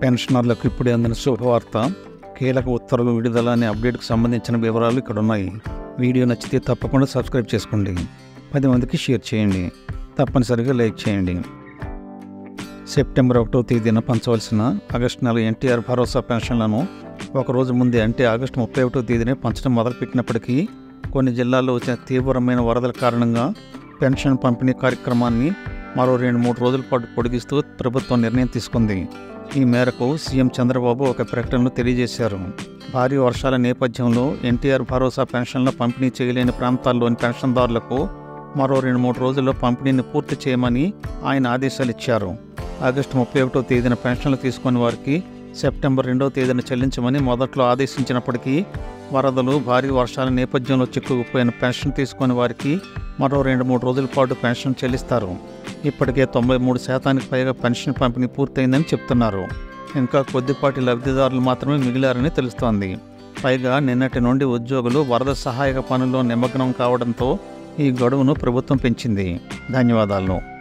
పెన్షనర్లకు ఇప్పుడే అందిన శుభవార్త కీలక ఉత్తర్వులు విడుదల అనే అప్డేట్కు సంబంధించిన వివరాలు ఇక్కడ ఉన్నాయి వీడియో నచ్చితే తప్పకుండా సబ్స్క్రైబ్ చేసుకోండి పది మందికి షేర్ చేయండి తప్పనిసరిగా లైక్ చేయండి సెప్టెంబర్ ఒకటో తేదీన పంచవలసిన ఆగస్టు నెల ఎన్టీఆర్ భరోసా పెన్షన్లను ఒకరోజు ముందే అంటే ఆగస్టు ముప్పై ఒకటో తేదీనే పంచడం మొదలుపెట్టినప్పటికీ కొన్ని జిల్లాల్లో వచ్చిన తీవ్రమైన వరదల కారణంగా పెన్షన్ పంపిణీ కార్యక్రమాన్ని మరో రెండు మూడు రోజుల పాటు పొడిగిస్తూ ప్రభుత్వం నిర్ణయం తీసుకుంది ఈ మేరకు సీఎం చంద్రబాబు ఒక ప్రకటనలో తెలియజేశారు భారీ వర్షాల నేపథ్యంలో ఎన్టీఆర్ భరోసా పెన్షన్ల పంపిణీ చేయలేని ప్రాంతాల్లోని పెన్షన్దారులకు మరో రెండు మూడు రోజుల్లో పంపిణీని పూర్తి చేయమని ఆయన ఆదేశాలు ఇచ్చారు ఆగస్టు ముప్పై ఒకటో తేదీన పెన్షన్లు తీసుకుని వారికి సెప్టెంబర్ రెండవ తేదీన చెల్లించమని మొదట్లో ఆదేశించినప్పటికీ వరదలు భారీ వర్షాల నేపథ్యంలో చిక్కుకుపోయిన పెన్షన్ తీసుకుని వారికి మరో రెండు మూడు రోజుల పాటు పెన్షన్ చెల్లిస్తారు ఇప్పటికే తొంభై మూడు శాతానికి పైగా పెన్షన్ పంపిణీ పూర్తయిందని చెప్తున్నారు ఇంకా కొద్దిపాటి లబ్ధిదారులు మాత్రమే మిగిలారని తెలుస్తోంది పైగా నిన్నటి నుండి ఉద్యోగులు వరద సహాయక పనుల్లో నిమగ్నం కావడంతో ఈ గడువును ప్రభుత్వం పెంచింది ధన్యవాదాలు